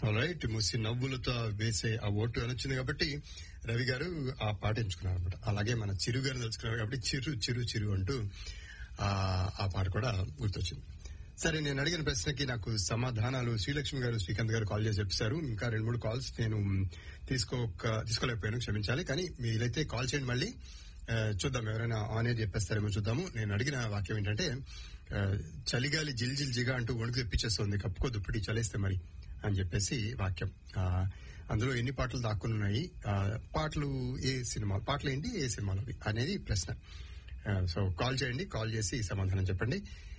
Right ముసి నవ్వులతో వేసే ఆ ఓటు అని వచ్చింది కాబట్టి రవి గారు ఆ పాట ఎంచుకున్నారు అనమాట అలాగే మన చిరు గారు తెలుసుకున్నారు కాబట్టి చిరు చిరు చిరు అంటూ ఆ ఆ పాట కూడా గుర్తొచ్చింది సరే నేను అడిగిన ప్రశ్నకి నాకు సమాధానాలు శ్రీలక్ష్మి గారు శ్రీకాంత్ గారు కాల్ చేసి చెప్పారు ఇంకా రెండు మూడు కాల్స్ నేను తీసుకోక తీసుకోలేకపోయాను క్షమించాలి కానీ మీరైతే కాల్ చేయండి మళ్ళీ ఆ, చూద్దాం ఎవరైనా ఆన్ ఎయిర్ చెప్పేస్తారేమో చూద్దాము నేను అడిగిన వాక్యం ఏంటంటే ఆ, చలిగాలి జిల్ జిల్ జిగా అంటూ వణుకు తెప్పించేస్తుంది కప్పుకో దుప్పటి చలేస్తే మరి అని చెప్పేసి వాక్యం ఆ, అందులో ఎన్ని పాటలు దాక్కుని ఉన్నాయి ఆ, పాటలు ఏ సినిమా పాటలు ఏంటి ఏ సినిమాలోవి అనేది ప్రశ్న ఆ, సో కాల్ చేయండి కాల్ చేసి సమాధానం చెప్పండి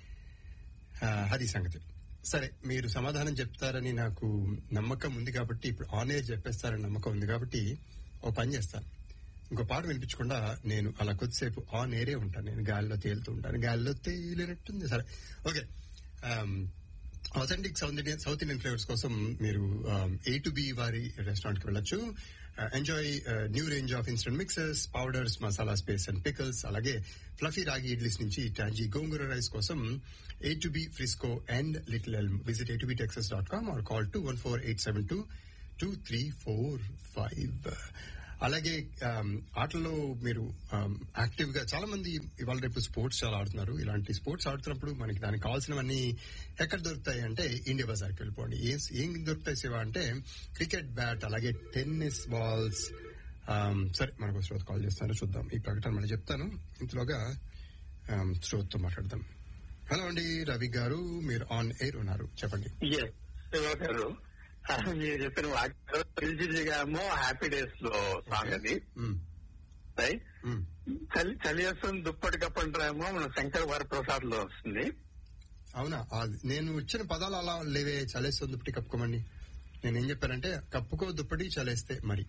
ఆ, అది సంగతి సరే మీరు సమాధానం చెప్తారని నాకు నమ్మకం ఉంది కాబట్టి ఇప్పుడు ఆన్ ఎయిర్ చెప్పేస్తారని నమ్మకం ఉంది కాబట్టి ఓ పని చేస్తాను ఇంకో పాట వినిపించకుండా నేను అలా కొద్దిసేపు ఆన్ ఎయిరే ఉంటాను నేను గాలిలో తేలుతూ ఉంటాను గాలిలో తేలినట్టుంది సరే okay authentic south Indian south Indian flavours కోసం మీరు ఏ టు బి వారి రెస్టారెంట్ కి వెళ్ళొచ్చు enjoy new range of instant mixers powders masala spices and pickles అలాగే ఫ్లఫీ రాగి ఇడ్లీస్ నుంచి టాంజీ గోంగూర రైస్ కోసం A two B Frisco and little Elm visit A two B Texas dot com or call two one four eight seven two two three four five అలాగే um, ఆటల్లో మీరు active గా చాలా మంది ఇవాళ రేపు స్పోర్ట్స్ చాలా ఆడుతున్నారు ఇలాంటి స్పోర్ట్స్ ఆడుతున్నప్పుడు మనకి దానికి కావాల్సినవన్నీ ఎక్కడ దొరుకుతాయి అంటే ఇండియా బజార్కి వెళ్ళిపోండి ఏం ఏం దొరుకుతాయి శివ అంటే క్రికెట్ బ్యాట్ అలాగే టెన్నిస్ బాల్స్ ఆమ్, సరే మనకు శ్రోత కాల్ చేస్తాను చూద్దాం ఈ ప్రకటన మళ్ళీ చెప్తాను ఇంతలోగా ఆమ్, శ్రోతతో మాట్లాడదాం హలో అండి రవి గారు మీరు ఆన్ ఎయిర్ ఉన్నారు చెప్పండి ఎస్ శివ గారు ఆ, మీరు చెప్పిన వాక్యం ఏమో హ్యాపీ డేస్ లో సాంగ్ అది మ్, రైట్ మ్. చలి చలి వేస్తుంది దుప్పటి కప్పంటారేమో మన శంకర్ వరప్రసాద్ లో వస్తుంది అవునా అది నేను ఇచ్చిన పదాలు అలా లేవే చలేస్తే దుప్పటి కప్పుకోమండి నేను ఏం చెప్పానంటే కప్పుకో దుప్పటి చలేస్తే మరి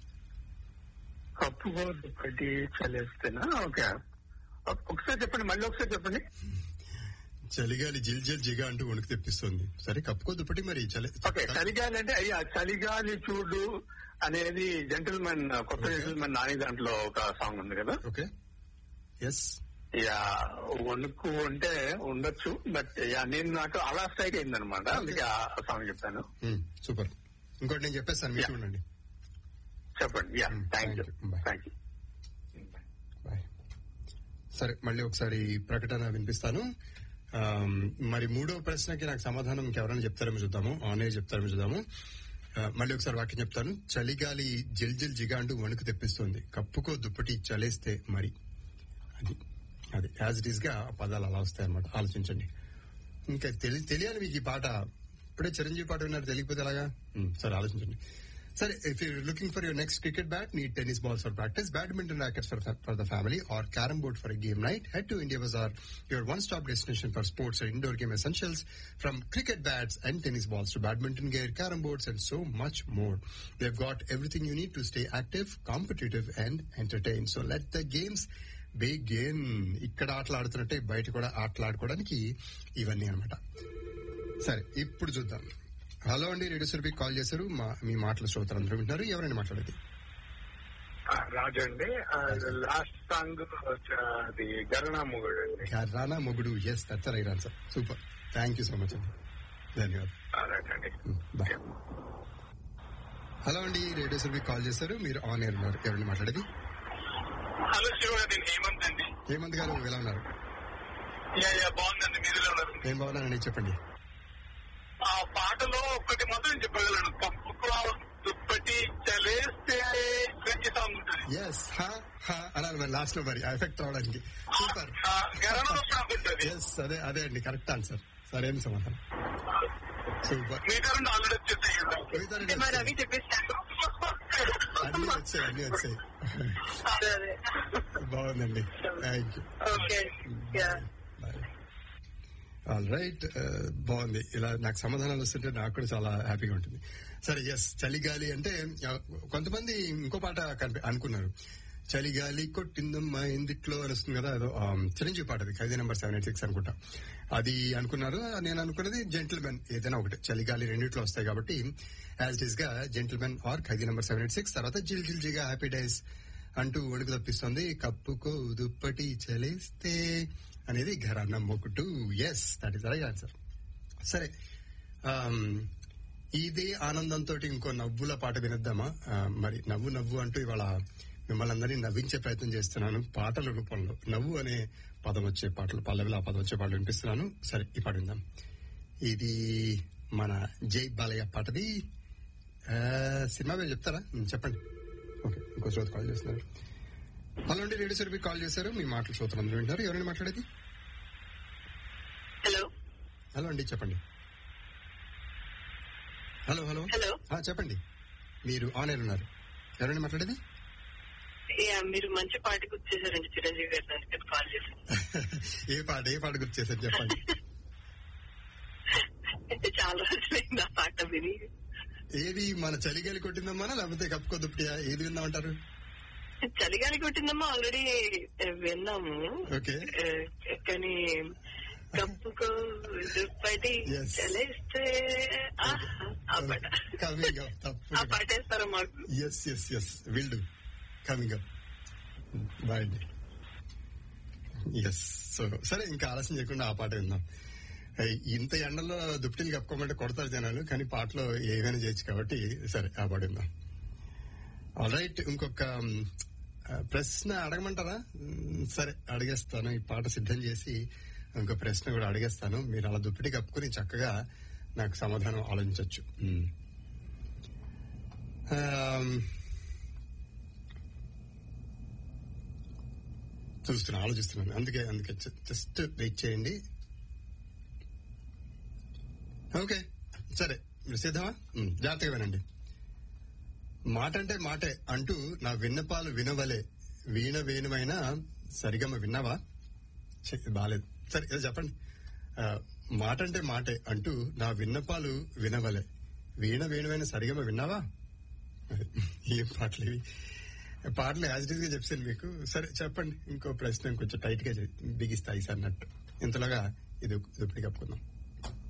కప్పుకో దుప్పటి చలేస్తేనా ఓకే ఒకసారి చెప్పండి మళ్ళీ ఒకసారి చెప్పండి చలిగాలి జిల్ జిల్ జిగా అంటూ వణుకు తెప్పిస్తుంది సరే కప్పుకో దుప్పటి మరి చలి ఓకే చలిగాలి అంటే అయ్యా చలిగాలి చూడు అనేది జెంటిల్మెన్ కొత్త జెంటిల్మెన్ నాని దాంట్లో ఒక సాంగ్ ఉంది కదా ఓకే ఎస్ యా వణుకు అంటే ఉండొచ్చు బట్ యా నేను నాకు అలా స్ట్రైక్ అయింది అనమాట అందుకే ఆ సాంగ్ చెప్పాను సూపర్ ఇంకోటి నేను చెప్పేస్తాను మీరు Yeah. చూడండి చెప్పండి yeah Mm, thank you thank you. Bye. Thank you bye సరే మళ్ళీ ఒకసారి ప్రకటన వినిపిస్తాను ఆమ్, మరి మూడో ప్రశ్నకి నాకు సమాధానం ఇంకెవరైనా చెప్తారేమో చూద్దాము ఆనే చెప్తారేమో చూద్దాము ఆ, మళ్ళీ ఒకసారి వాక్యం చెప్తాను చలిగాలి జిల్ జిల్ జిగా అంటూ వణుకు తెప్పిస్తుంది కప్పుకో దుప్పటి చలేస్తే మరి అది అది యాజ్ ఇట్ ఈస్ గా ఆ పదాలు అలా వస్తాయి అనమాట ఆలోచించండి ఇంకా తెలి తెలియాలి మీకు ఈ పాట ఇప్పుడే చిరంజీవి పాట విన్నారు తెలియకపోతే ఎలాగా ఉమ్, సరే ఆలోచించండి సరే if you looking for your next cricket bat need tennis balls for practice badminton rackets for for the family or carrom board for game night head to India Bazaar your one stop destination for sports and indoor game essentials from cricket bats and tennis balls to badminton gear carrom boards and so much more they've got everything you need to stay active competitive and entertained so let the games begin ఇక్కడ ఆటలు ఆడుతున్నట్టే బయట కూడా ఆటలు ఆడుకోవడానికి ఇవన్నీ అన్నమాట సరే ఇప్పుడు చూద్దాం హలో అండి రేడియో సురభి కాల్ చేశారు మా మీ మాటలు శ్రోతలు అందరూ వింటున్నారు ఎవరైనా మాట్లాడేది రాజు అండి లాస్ట్ సాంగ్ అది గరుణా మొగుడు అండి రానా మొగుడు yes that's right answer super thank you so much అండి ధన్యవాదాలు అండి బాయ్ హలో అండి రేడియో సురభి కాల్ చేశారు మీరు ఆన్ ఎయిర్ ఉన్నారు ఎవరైనా మాట్లాడేది హలో శివ నేను హేమంత్ అండి హేమంత్ గారు ఎలా ఉన్నారు యా యా బాగుందండి మీరు ఎలా ఉన్నారు ఏం బాగున్నానండి చెప్పండి ఆ పాటలో ఒకటి మాత్రం చెప్పగలను కప్పుకో దుప్పటి చలేస్తే మంచి సాంగ్ ఉంటుంది ఎస్ హా హా అనాలి మరి లాస్ట్ లో మరి ఆ ఎఫెక్ట్ రావడానికి సూపర్ ఆ, గరంలో సాంగ్ ఉంటుంది ఎస్ అదే అదే అండి కరెక్ట్ ఆన్సర్ సరైన సమాధానం సూపర్ మిగతా రెండు ఆల్రెడీ వచ్చేసాయి మిగతా రెండు మరి వచ్చాయి. రవి చెప్పేసాను అన్ని వచ్చాయి అన్ని వచ్చాయి అదే అదే బాగుందండి thank you okay yeah all right బాగుంది ఇలా నాకు సమాధానాలు వస్తుంటే నాకు కూడా చాలా హ్యాపీగా ఉంటుంది సరే ఎస్ చలిగాలి అంటే ఆ, కొంతమంది ఇంకో పాట కనిపి అనుకున్నారు చలిగాలి కొట్టిందమ్మా ఎందుట్లో అని వస్తుంది కదా అదో ఆ, చిరంజీవి పాట అది Khaidi number seven eight six అనుకుంటా అది అనుకున్నారు నేను అనుకున్నది జెంటిల్మెన్ ఏదైనా ఒకటి చలిగాలి రెండిట్లో వస్తాయి కాబట్టి యాజ్ ఇట్ ఈస్ గా gentlemen or Khaidi number seven eight six తర్వాత జిల్ జిల్ జిగా హ్యాపీ డేస్ అంటూ వణుకు తప్పిస్తుంది కప్పుకో దుప్పటి చలేస్తే అనేది ఘరాన్న మొక్కుటు yes that is right answer సరే ఆమ్, ఇదే ఆనందంతో ఇంకో నవ్వుల పాట వినిద్దామా ఆ, మరి నవ్వు నవ్వు అంటూ ఇవాళ మిమ్మల్ని అందరినీ నవ్వించే ప్రయత్నం చేస్తున్నాను పాటల రూపంలో నవ్వు అనే పదం వచ్చే పాటలు పల్లవిలో ఆ పదం వచ్చే పాటలు వినిపిస్తున్నాను సరే ఈ పాట విందాం ఇది మన జై బాలయ్య పాటది ఆ, సినిమా పేరు చెప్తారా ఉమ్, చెప్పండి ఓకే ఇంకో చోటు కాల్ చేస్తున్నారు హలో అండి రేడియో సర్వీ కాల్ చేశారు మీ మాటలు శ్రోతలు అందరూ వింటారు ఎవరైనా మాట్లాడేది హలో హలో అండి చెప్పండి హలో హలో హలో ఆ, చెప్పండి మీరు ఆన్ ఎయిర్ ఉన్నారు ఎవరైనా మాట్లాడేది యా మీరు మంచి పార్టీకి వచ్చేసారండి చిరంజీవి గారు దానికి కాల్ చేశాను ఏ పాట ఏ పాట గుర్తు చేశారు చెప్పండి అంటే చాలా రోజులైంది ఆ పాట విని ఏది మన చలిగాలి కొట్టిందమ్మా లేకపోతే కప్పుకో దుప్పటియా ఏది విందామంటారు చలిగాలి కొట్టిందమ్మా ఆల్రెడీ విన్నాము ఓకే ఆ, కానీ కప్పుకో దుప్పటి Yes. చలేస్తే ఆహా, ఆ పాట కమింగ్ అప్ ఆ తప్పకుండా పాట వేస్తారా మాకు yes yes yes will do coming up bye అండి ఎస్ సో సరే ఇంకా ఆలస్యం చేయకుండా ఆ పాట విందాం ఏయ్, ఇంత ఎండలో దుప్పటిని కప్పుకోమంటే కొడతారు జనాలు కానీ పాటలో ఏమైనా చేయొచ్చు కాబట్టి సరే ఆ పాట విందాం ఆల్ రైట్ ఇంకొక మ్, ఆ, ప్రశ్న అడగమంటారా మ్, సరే అడిగేస్తాను ఈ పాట సిద్ధం చేసి ఇంకో ప్రశ్న కూడా అడిగేస్తాను మీరు అలా దుప్పటి కప్పుకుని చక్కగా నాకు సమాధానం ఆలోచించవచ్చు మ్. ఆమ్, చూస్తున్నా ఆలోచిస్తున్నాను అందుకే అందుకే జ- జస్ట్ వెయిట్ చేయండి ఓకే సరే మీరు సిద్ధమా ఉమ్, జాగ్రత్తగా వినండి మాట అంటే మాటే అంటూ నా విన్నపాలు వినవలే వీణ వేణువైన సరిగమ విన్నావా ఛీ, బాలేదు సరే ఏదో చెప్పండి ఆ, మాట అంటే మాటే అంటూ నా విన్నపాలు వినవలే వీణ వేణువైన సరిగమ విన్నావా అది, ఏం పాటలు ఇవి పాటలు యాజ్ ఇట్ ఈస్ గా చెప్పాను మీకు సరే చెప్పండి ఇంకో ప్రశ్న కొంచెం టైట్ గా బిగిస్తాయి సార్ అన్నట్టు ఇంతలోగా ఇది దుప్పటి కప్పుకుందాం